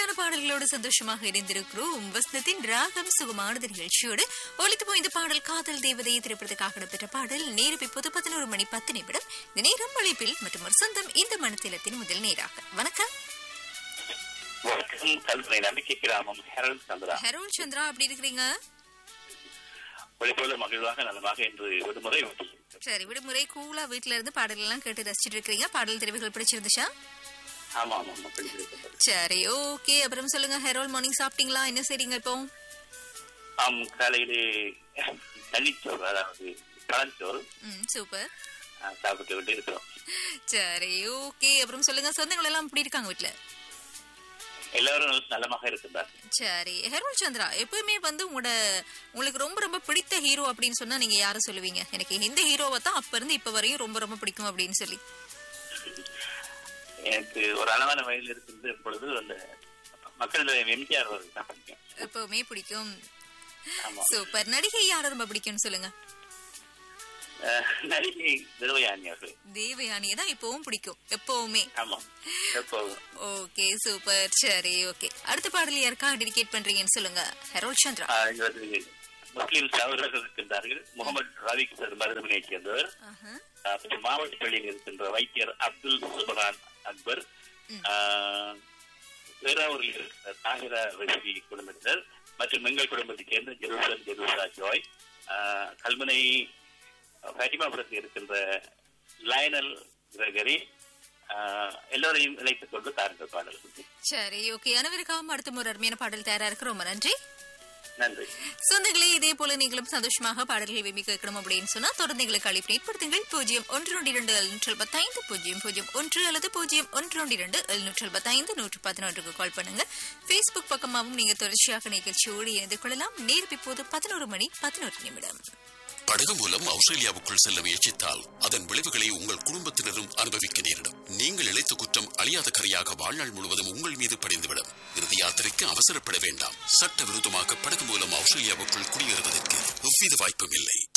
இனிமையான பாடல்களோடு சந்தோஷமாக இணைந்திருக்கிறோம் வசந்தத்தின் ராகம் சுகமானது நிகழ்ச்சியோடு ஒலித்து போய்ந்த பாடல் காதல் தேவதை திரைப்படத்துக்காக இடம்பெற்ற பாடல் நேரம் இப்போது பதினோரு மணி பத்து நிமிடம் இந்த நேரம் அழைப்பில் மற்றும் ஒரு சொந்தம் இந்த மனத்திலத்தின் முதல் நேராக வணக்கம் வணக்கம் கல்முனை நம்பிக்கை கிராமம் ஹெரல் சந்திரா ஹரோல் சந்திரா அப்படி இருக்கிறீங்க ஒளிபோல மகிழ்வாக நலமாக இன்று விடுமுறை விட்டிருக்கிறேன். சரி விடுமுறை கூலா வீட்ல இருந்து பாடல் எல்லாம் கேட்டு ரசிச்சிட்டு இருக்கிறீங்க பாடல் தெரிவுகள் பிடிச்சிருந்துச்சா ஆமா ஆமா ஆமா பிடிச்சிருக்கிறது. சரி ஓகே அப்புறம் சொல்லுங்க ஹெரோல் மார்னிங் சாப்பிட்டீங்களா என்ன செய்றீங்க இப்போ ஆம் காலையிலே தண்ணிச்சோறு அதாவது பழஞ்சோறு ம் சூப்பர் ஆ, சாப்பிட்டு விட்டு இருக்கிறோம் சரி ஓகே அப்புறம் சொல்லுங்க சொந்தங்கள் எல்லாம் எப்படி இருக்காங்க வீட்ல எல்லாரும் நலமாக இருக்கின்றார்கள் சரி ஹெரோல் சந்திரா எப்பவுமே வந்து உங்களோட உங்களுக்கு ரொம்ப ரொம்ப பிடித்த ஹீரோ அப்படின்னு சொன்னா நீங்க யாரை சொல்லுவீங்க எனக்கு இந்த ஹீரோவை தான் அப்ப இருந்து இப்ப வரையும் ரொம்ப ரொம்ப பிடிக்கும் அப்படின்னு சொல்லி எனக்கு ஒரு அளவான வயதில் இருக்கின்ற பொழுது அந்த மக்கள் எம்ஜிஆர் அவர்கள் தான் பிடிக்கும் எப்பவுமே பிடிக்கும் ஆமா சூப்பர் நடிகை யாரை ரொம்ப பிடிக்கும்னு சொல்லுங்க அஹ், நடிகை திருவையாணி அவர்கள் தேவயானியை தான் இப்பவும் பிடிக்கும் எப்பவுமே ஆமா எப்போதும் ஓகே சூப்பர் சரி ஓகே அடுத்த பாடல் யாருக்கா டெடிகேட் பண்றீங்கன்னு சொல்லுங்க ஹெரோல் சந்திரா ஆஹ், இவரது முஸ்லிம் சகோதரர்கள் இருக்கின்றார்கள் முகமது ரவிக் மருதமனையைச் சேர்ந்தவர் ஆஹா. அப்புறம் மாவட்ட பள்ளியில் இருக்கின்ற வைத்தியர் அப்துல் சுபரான் அக்பர் ம். ஆஹ், வேறாவூரில் இருக்கிற தாகிரா ரஷி குடும்பத்தினர் மற்றும் எங்கள் குடும்பத்தைச் சேர்ந்த ஜெருசன் ஜெருசா ஜாய் ஆஹ், கல்முனை ஃபேட்டிமாபுரத்தில் இருக்கின்ற லயனல் கிரகரி ஆஹ், எல்லோரையும் இணைத்துக் கொண்டு தாருங்கள் பாடல் சரி ஓகே அனைவருக்காகவும் அடுத்த ஒரு அருமையான பாடல் தயாரா இருக்கு ரொம்ப நன்றி நன்றி சொந்தங்களே இதே போல நீங்களும் சந்தோஷமாக பாடல்களை விரும்பி கேட்கணும் அப்படின்னு சொன்னா தொடர்ந்து எங்களுக்கு அழைப்பு ஏற்படுத்துங்கள் பூஜ்ஜியம் ஒன்று ஒன்று இரண்டு எழுநூற்று பத்தைந்து பூஜ்ஜியம் பூஜ்ஜியம் ஒன்று அல்லது பூஜ்ஜியம் ஒன்று ஒன்று இரண்டு எழுநூற்று பத்தைந்து நூற்று பதினொன்றுக்கு கால் பண்ணுங்க ஃபேஸ்புக் பக்கமாகவும் நீங்க தொடர்ச்சியாக நிகழ்ச்சியோடு இணைந்து கொள்ளலாம் நேரம் இப்போது பதினோரு மணி பதினோரு நிமிடம் படகு மூலம் ஆஸ்திரேலியாவுக்குள் செல்ல முயற்சித்தால் அதன் விளைவுகளை உங்கள் குடும்பத்தினரும் அனுபவிக்க நேரிடும் நீங்கள் இழைத்த குற்றம் அழியாத கரையாக வாழ்நாள் முழுவதும் உங்கள் மீது படிந்துவிடும் இறுதி யாத்திரைக்கு அவசரப்பட வேண்டாம் சட்டவிரோதமாக படகு மூலம் ஆஸ்திரேலியாவுக்குள் குடியேறுவதற்கு எவ்வித வாய்ப்பும் இல்லை